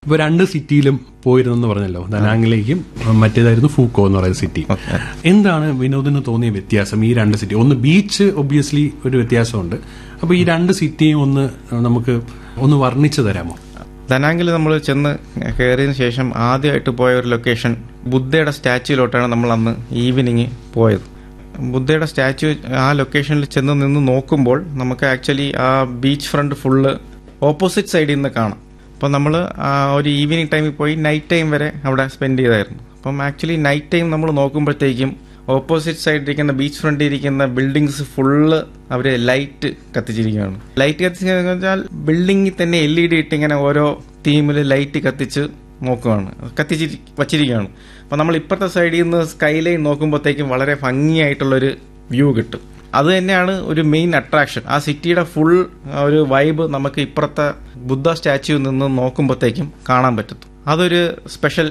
ഇപ്പൊ രണ്ട് സിറ്റിയിലും പോയിരുന്നെന്ന് പറഞ്ഞല്ലോ ദനാങ്ങിലേക്കും മറ്റേതായിരുന്നു ഫൂക്കോ എന്ന് പറയുന്ന സിറ്റി എന്താണ് വിനോദിന് തോന്നിയ വ്യത്യാസം ഈ രണ്ട് സിറ്റി ഒന്ന് ബീച്ച് ഒബ്വിയസ്ലി ഒരു വ്യത്യാസമുണ്ട് അപ്പൊ ഈ രണ്ട് സിറ്റിയും ഒന്ന് നമുക്ക് ഒന്ന് വർണ്ണിച്ചു തരാമോ ദനാങ്കിൽ നമ്മൾ ചെന്ന് കയറിയതിനു ശേഷം ആദ്യമായിട്ട് പോയ ഒരു ലൊക്കേഷൻ ബുദ്ധയുടെ സ്റ്റാച്യൂയിലോട്ടാണ് നമ്മൾ അന്ന് ഈവനിങ് പോയത് ബുദ്ധയുടെ സ്റ്റാച്യു ആ ലൊക്കേഷനിൽ ചെന്ന് നിന്ന് നോക്കുമ്പോൾ നമുക്ക് ആക്ച്വലി ആ ബീച്ച് ഫ്രണ്ട് ഫുള്ള് ഓപ്പോസിറ്റ് സൈഡിൽ നിന്ന് കാണാം അപ്പം നമ്മൾ ഒരു ഈവനിങ് ടൈമിൽ പോയി നൈറ്റ് ടൈം വരെ അവിടെ സ്പെൻഡ് ചെയ്തായിരുന്നു അപ്പം ആക്ച്വലി നൈറ്റ് ടൈം നമ്മൾ നോക്കുമ്പോഴത്തേക്കും ഓപ്പോസിറ്റ് സൈഡിൽ ഇരിക്കുന്ന ബീച്ച് ഫ്രണ്ടിൽ ഇരിക്കുന്ന ബിൽഡിങ്സ് ഫുള്ള് അവർ ലൈറ്റ് കത്തിച്ചിരിക്കുകയാണ് ലൈറ്റ് കത്തിച്ചിരിക്കുക വെച്ചാൽ ബിൽഡിങ്ങിൽ തന്നെ എൽ ഇ ഡി ഇട്ട് ഇങ്ങനെ ഓരോ തീമിൽ ലൈറ്റ് കത്തിച്ച് നോക്കുകയാണ് കത്തിച്ച് വച്ചിരിക്കുകയാണ് അപ്പം നമ്മൾ ഇപ്പുറത്തെ സൈഡിൽ നിന്ന് സ്കൈ ലൈൻ നോക്കുമ്പോഴത്തേക്കും വളരെ ഭംഗിയായിട്ടുള്ളൊരു വ്യൂ കിട്ടും അത് തന്നെയാണ് ഒരു മെയിൻ അട്രാക്ഷൻ ആ സിറ്റിയുടെ ഫുൾ ഒരു വൈബ് നമുക്ക് ഇപ്പുറത്തെ ബുദ്ധ സ്റ്റാച്യു നിന്ന് നോക്കുമ്പോഴത്തേക്കും കാണാൻ പറ്റും അതൊരു സ്പെഷ്യൽ